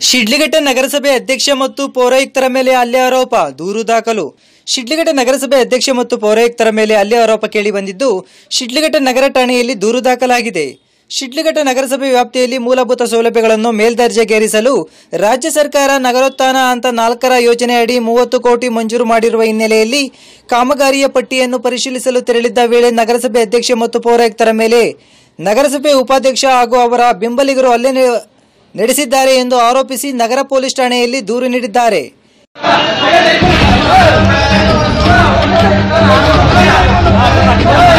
ಶಿಡ್ಲಘಟ್ಟ ನಗರಸಭೆ ಅಧ್ಯಕ್ಷ ಮತ್ತು ಪೌರಾಯುಕ್ತರ ಮೇಲೆ ಹಲ್ಲೆ ಆರೋಪ ದೂರು ದಾಖಲು ಶಿಡ್ಲಘಟ್ಟ ನಗರಸಭೆ ಅಧ್ಯಕ್ಷ ಮತ್ತು ಪೌರಾಯುಕ್ತರ ಮೇಲೆ ಹಲ್ಲೆ ಆರೋಪ ಕೇಳಿ ಬಂದಿದ್ದು ಶಿಡ್ಲಘಟ್ಟ ನಗರ ಠಾಣೆಯಲ್ಲಿ ದೂರು ದಾಖಲಾಗಿದೆ ಶಿಡ್ಲಘಟ್ಟ ನಗರಸಭೆ ವ್ಯಾಪ್ತಿಯಲ್ಲಿ ಮೂಲಭೂತ ಸೌಲಭ್ಯಗಳನ್ನು ಮೇಲ್ದರ್ಜೆಗೇರಿಸಲು ರಾಜ್ಯ ಸರ್ಕಾರ ನಗರೋತ್ಥಾನ ಹಂತ ನಾಲ್ಕರ ಯೋಜನೆ ಅಡಿ ಮೂವತ್ತು ಕೋಟಿ ಮಂಜೂರು ಮಾಡಿರುವ ಹಿನ್ನೆಲೆಯಲ್ಲಿ ಕಾಮಗಾರಿಯ ಪಟ್ಟಿಯನ್ನು ಪರಿಶೀಲಿಸಲು ತೆರಳಿದ್ದ ವೇಳೆ ನಗರಸಭೆ ಅಧ್ಯಕ್ಷ ಮತ್ತು ಪೌರಾಯುಕ್ತರ ಮೇಲೆ ನಗರಸಭೆ ಉಪಾಧ್ಯಕ್ಷ ಹಾಗೂ ಅವರ ಬೆಂಬಲಿಗರು ಹಲ್ಲೆ ನೆ- ನಡೆಸಿದ್ದಾರೆ ಎಂದು ಆರೋಪಿಸಿ ನಗರ ಪೊಲೀಸ್ ಠಾಣೆಯಲ್ಲಿ ದೂರು ನೀಡಿದ್ದಾರೆ ¡Vamos!